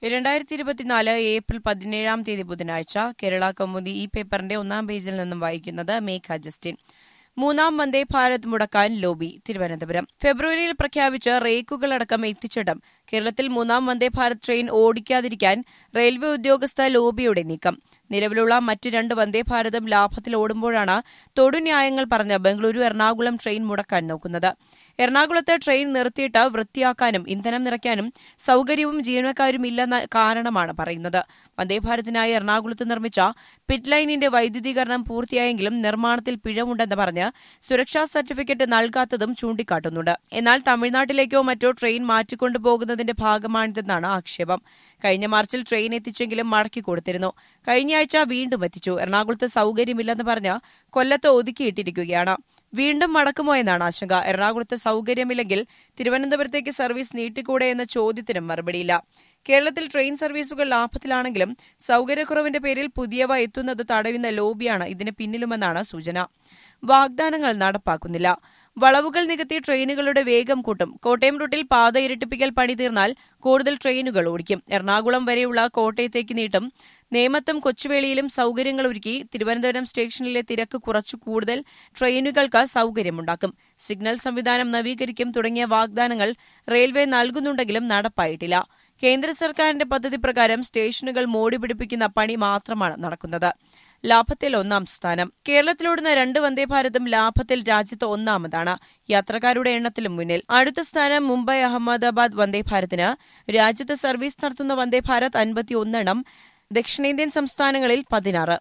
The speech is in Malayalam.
രണ്ടായിരത്തി ഇരുപത്തിനാല് ഏപ്രിൽ പതിനേഴാം തീയതി ബുധനാഴ്ച കേരള കൗമുദി ഈ പേപ്പറിന്റെ ഒന്നാം പേജിൽ നിന്നും വായിക്കുന്നത് മേഘ ജസ്റ്റിൻ മൂന്നാം വന്ദേ ഭാരത് മുടക്കാൻ ലോബി തിരുവനന്തപുരം ഫെബ്രുവരിയിൽ പ്രഖ്യാപിച്ച റേക്കുകളടക്കം എത്തിച്ചിട്ടും കേരളത്തിൽ മൂന്നാം വന്ദേ ഭാരത് ട്രെയിൻ ഓടിക്കാതിരിക്കാൻ റെയിൽവേ ഉദ്യോഗസ്ഥ ലോബിയുടെ നീക്കം നിലവിലുള്ള മറ്റ് രണ്ട് വന്ദേ ഭാരതും ലാഭത്തിൽ ഓടുമ്പോഴാണ് തൊടുന്യായങ്ങൾ പറഞ്ഞ് ബംഗളൂരു എറണാകുളം ട്രെയിൻ മുടക്കാൻ നോക്കുന്നത് എറണാകുളത്ത് ട്രെയിൻ നിർത്തിയിട്ട് വൃത്തിയാക്കാനും ഇന്ധനം നിറയ്ക്കാനും സൌകര്യവും ജീവനക്കാരും ഇല്ലെന്ന കാരണമാണ് പറയുന്നത് വന്ദേഭാരതിനായി എറണാകുളത്ത് നിർമ്മിച്ച പിറ്റ് ലൈനിന്റെ വൈദ്യുതീകരണം പൂർത്തിയായെങ്കിലും നിർമ്മാണത്തിൽ പിഴവുണ്ടെന്ന് പറഞ്ഞ് സുരക്ഷാ സർട്ടിഫിക്കറ്റ് നൽകാത്തതും ചൂണ്ടിക്കാട്ടുന്നുണ്ട് എന്നാൽ തമിഴ്നാട്ടിലേക്കോ മറ്റോ ട്രെയിൻ മാറ്റിക്കൊണ്ടുപോകുന്നതിന്റെ ഭാഗമാണിതെന്നാണ് ആക്ഷേപം കഴിഞ്ഞ മാർച്ചിൽ ട്രെയിൻ എത്തിച്ചെങ്കിലും മടക്കി കൊടുത്തിരുന്നു കഴിഞ്ഞയാഴ്ച വീണ്ടും എത്തിച്ചു എറണാകുളത്ത് സൌകര്യമില്ലെന്ന് പറഞ്ഞ് കൊല്ലത്ത് ഒതുക്കിയിട്ടിരിക്കുകയാണ് വീണ്ടും മടക്കുമോ എന്നാണ് ആശങ്ക എറണാകുളത്ത് സൌകര്യമില്ലെങ്കിൽ തിരുവനന്തപുരത്തേക്ക് സർവീസ് നീട്ടിക്കൂടെ എന്ന ചോദ്യത്തിനും മറുപടിയില്ല കേരളത്തിൽ ട്രെയിൻ സർവീസുകൾ ലാഭത്തിലാണെങ്കിലും സൌകര്യക്കുറവിന്റെ പേരിൽ പുതിയവ എത്തുന്നത് തടയുന്ന ലോബിയാണ് ഇതിന് പിന്നിലുമെന്നാണ് സൂചന വാഗ്ദാനങ്ങൾ നടപ്പാക്കുന്നില്ല വളവുകൾ നികത്തി ട്രെയിനുകളുടെ വേഗം കൂട്ടും കോട്ടയം റൂട്ടിൽ പാത ഇരട്ടിപ്പിക്കൽ പണി തീർന്നാൽ കൂടുതൽ ട്രെയിനുകൾ ഓടിക്കും എറണാകുളം വരെയുള്ള കോട്ടയത്തേക്ക് നീട്ടും നേമത്തും കൊച്ചുവേളിയിലും സൌകര്യങ്ങൾ ഒരുക്കി തിരുവനന്തപുരം സ്റ്റേഷനിലെ തിരക്ക് കുറച്ചു കൂടുതൽ ട്രെയിനുകൾക്ക് സൌകര്യമുണ്ടാക്കും സിഗ്നൽ സംവിധാനം നവീകരിക്കും തുടങ്ങിയ വാഗ്ദാനങ്ങൾ റെയിൽവേ നൽകുന്നുണ്ടെങ്കിലും നടപ്പായിട്ടില്ല കേന്ദ്ര സർക്കാരിന്റെ പദ്ധതി പ്രകാരം സ്റ്റേഷനുകൾ മോടി പിടിപ്പിക്കുന്ന പണി മാത്രമാണ് നടക്കുന്നത് ലാഭത്തിൽ ഒന്നാം സ്ഥാനം കേരളത്തിലോടുന്ന രണ്ട് വന്ദേഭാരതും ലാഭത്തിൽ രാജ്യത്ത് ഒന്നാമതാണ് യാത്രക്കാരുടെ എണ്ണത്തിലും മുന്നിൽ അടുത്ത സ്ഥാനം മുംബൈ അഹമ്മദാബാദ് വന്ദേഭാരതിന് രാജ്യത്ത് സർവീസ് നടത്തുന്ന വന്ദേഭാരത് അൻപത്തിയൊന്നെണ്ണം ദക്ഷിണേന്ത്യൻ സംസ്ഥാനങ്ങളിൽ പതിനാറ്